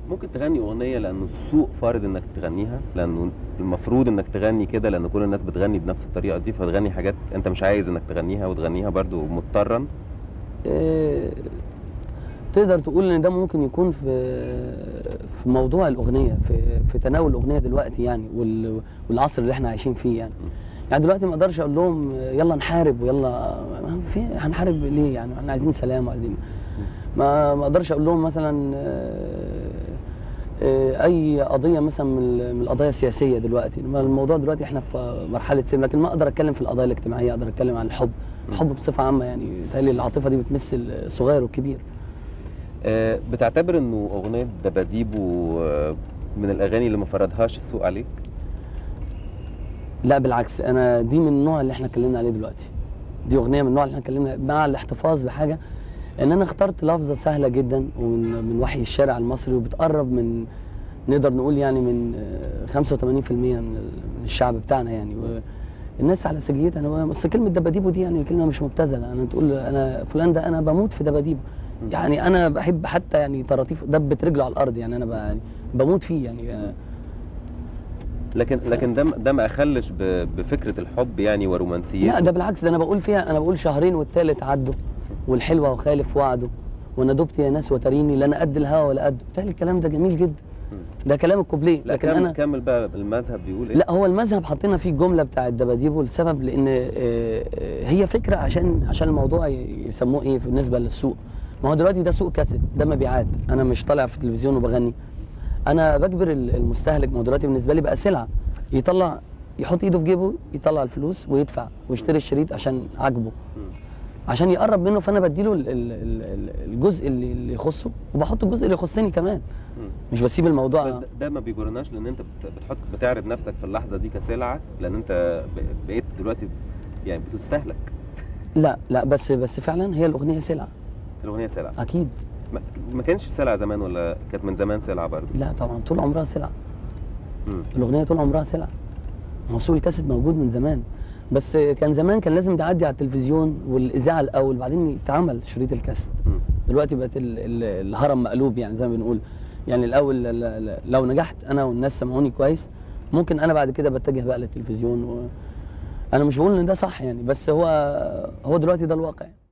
ممكن تغني اغنيه لانه السوق فارض انك تغنيها لانه المفروض انك تغني كده لان كل الناس بتغني بنفس الطريقه دي فتغني حاجات انت مش عايز انك تغنيها وتغنيها برضو مضطرا آه، تقدر تقول ان ده ممكن يكون في في موضوع الاغنيه في في تناول الاغنيه دلوقتي يعني وال- والعصر اللي احنا عايشين فيه يعني يعني دلوقتي ما اقدرش اقول لهم يلا نحارب ويلا ما في هنحارب ليه يعني احنا عايزين سلام وعايزين ما ما اقدرش اقول لهم مثلا آه، آه، اي قضيه مثلا من ال- من القضايا السياسيه دلوقتي ما الموضوع دلوقتي احنا في مرحله سلم لكن ما اقدر اتكلم في القضايا الاجتماعيه اقدر اتكلم عن الحب الحب بصفه عامه يعني بيتهيألي العاطفه دي بتمس الصغير والكبير آه، بتعتبر انه اغنيه دباديبو آه، من الاغاني اللي ما فرضهاش السوق عليك لا بالعكس انا دي من النوع اللي احنا اتكلمنا عليه دلوقتي دي اغنيه من النوع اللي احنا اتكلمنا مع الاحتفاظ بحاجه ان انا اخترت لفظه سهله جدا ومن من وحي الشارع المصري وبتقرب من نقدر نقول يعني من آه، 85% من ال- من الشعب بتاعنا يعني الناس على سجيتها انا بس كلمه دباديبو دي يعني كلمه مش مبتذله انا تقول انا فلان ده انا بموت في دباديبو يعني انا بحب حتى يعني طراطيف دبت رجله على الارض يعني انا ب- يعني بموت فيه يعني آه، لكن لكن ده ده ما اخلش ب- بفكره الحب يعني ورومانسيته لا ده بالعكس ده انا بقول فيها انا بقول شهرين والتالت عدوا والحلوه وخالف وعده وانا دبت يا ناس وتريني لا انا قد الهوى ولا قد بالتالي الكلام ده جميل جدا ده كلام الكوبليه لا لكن كمل انا كمل بقى المذهب بيقول ايه لا هو المذهب حطينا فيه الجمله بتاع الدباديبو لسبب لان آه، آه، هي فكره عشان عشان الموضوع ي- يسموه ايه بالنسبه للسوق ما هو دلوقتي ده سوق كاسيت ده مبيعات انا مش طالع في التلفزيون وبغني انا بجبر ال- المستهلك ما هو دلوقتي بالنسبه لي بقى سلعه يطلع يحط ايده في جيبه يطلع الفلوس ويدفع ويشتري الشريط عشان عاجبه عشان يقرب منه فانا بديله ال- ال- ال- الجزء اللي اللي يخصه وبحط الجزء اللي يخصني كمان مم. مش بسيب الموضوع بس ده- ده ما بيجرناش لان انت بت- بتحط بتعرض نفسك في اللحظه دي كسلعه لان انت ب- بقيت دلوقتي يعني بتستهلك لا لا بس بس فعلا هي الاغنيه سلعه الاغنيه سلعه اكيد ما- ما كانش سلعه زمان ولا كانت من زمان سلعه برضه لا طبعا طول عمرها سلعه مم. الاغنيه طول عمرها سلعه موصول الكاسيت موجود من زمان بس كان زمان كان لازم تعدي على التلفزيون والاذاعه الاول بعدين يتعمل شريط الكاسيت مم. دلوقتي بقت ال- ال- الهرم مقلوب يعني زي ما بنقول يعني الاول ل- ل- لو نجحت انا والناس سمعوني كويس ممكن انا بعد كده بتجه بقى للتلفزيون و... انا مش بقول ان ده صح يعني بس هو هو دلوقتي ده الواقع